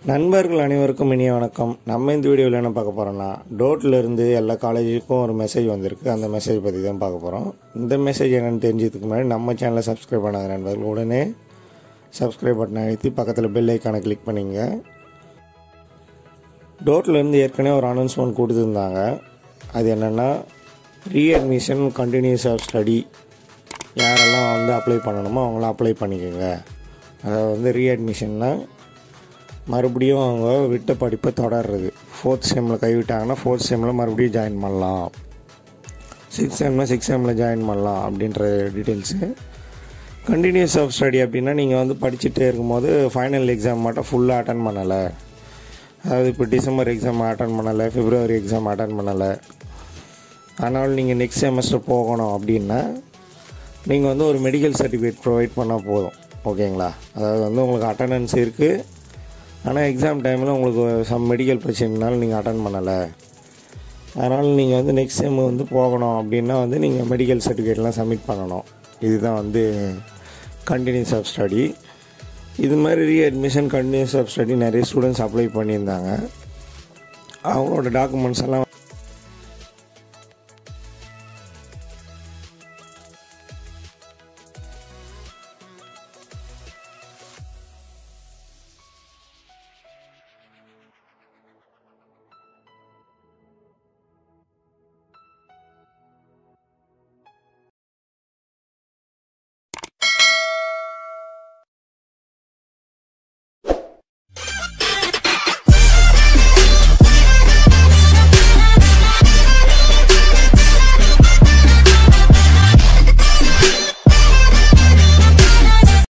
நண்பர்கள் அனைவருக்கும் இனிய வணக்கம் நம்ம இந்த வீடியோவில் என்ன பார்க்க போகிறோம்னா டோட்டில் இருந்து எல்லா காலேஜுக்கும் ஒரு மெசேஜ் வந்திருக்கு அந்த மெசேஜ் பற்றி தான் பார்க்க போகிறோம் இந்த மெசேஜ் என்னென்னு தெரிஞ்சதுக்கு முன்னாடி நம்ம சேனலை சப்ஸ்கிரைப் பண்ணாத நண்பர்கள் உடனே சப்ஸ்கிரைப் பட்டனை அழுத்தி பக்கத்தில் பெல் ஐக்கானை கிளிக் பண்ணிங்க டோட்டில் இருந்து ஏற்கனவே ஒரு அனௌன்ஸ்மெண்ட் கொடுத்துருந்தாங்க அது என்னென்னா ரீஅட்மிஷன் கண்டினியூஸ் ஆஃப் ஸ்டடி யாரெல்லாம் வந்து அப்ளை பண்ணணுமோ அவங்களாம் அப்ளை பண்ணிக்கோங்க அதாவது வந்து ரீஅட்மிஷன்னா மறுபடியும் அவங்க விட்ட படிப்பை தொடர்றது ஃபோர்த் செம்மில் கைவிட்டாங்கன்னா ஃபோர்த் செம்மில் மறுபடியும் ஜாயின் பண்ணலாம் சிக்ஸ் செம்மில் சிக்ஸ் செம்மில் ஜாயின் பண்ணலாம் அப்படின்ற டீட்டெயில்ஸு கண்டினியூஸ் ஆஃப் ஸ்டடி அப்படின்னா நீங்கள் வந்து படிச்சுட்டே இருக்கும்போது ஃபைனல் எக்ஸாம் மட்டும் ஃபுல்லாக அட்டன் பண்ணலை அதாவது இப்போ டிசம்பர் எக்ஸாம் அட்டன் பண்ணலை பிப்ரவரி எக்ஸாம் அட்டன் பண்ணலை ஆனால் நீங்கள் நெக்ஸ்ட் செமஸ்டர் போகணும் அப்படின்னா நீங்கள் வந்து ஒரு மெடிக்கல் சர்டிஃபிகேட் ப்ரொவைட் பண்ணால் போதும் ஓகேங்களா அதாவது வந்து உங்களுக்கு அட்டண்டன்ஸ் இருக்குது ஆனால் எக்ஸாம் டைமில் உங்களுக்கு சம் மெடிக்கல் பிரச்சனைனால நீங்கள் அட்டன் பண்ணலை அதனால் நீங்கள் வந்து நெக்ஸ்ட் செம் வந்து போகணும் அப்படின்னா வந்து நீங்கள் மெடிக்கல் சர்டிஃபிகேட்லாம் சப்மிட் பண்ணணும் இதுதான் வந்து கண்டினியூஸ் ஆஃப் ஸ்டடி இது மாதிரி ரீஅட்மிஷன் கண்டினியூஸ் ஆஃப் ஸ்டடி நிறைய ஸ்டூடெண்ட்ஸ் அப்ளை பண்ணியிருந்தாங்க அவங்களோட டாக்குமெண்ட்ஸ் எல்லாம்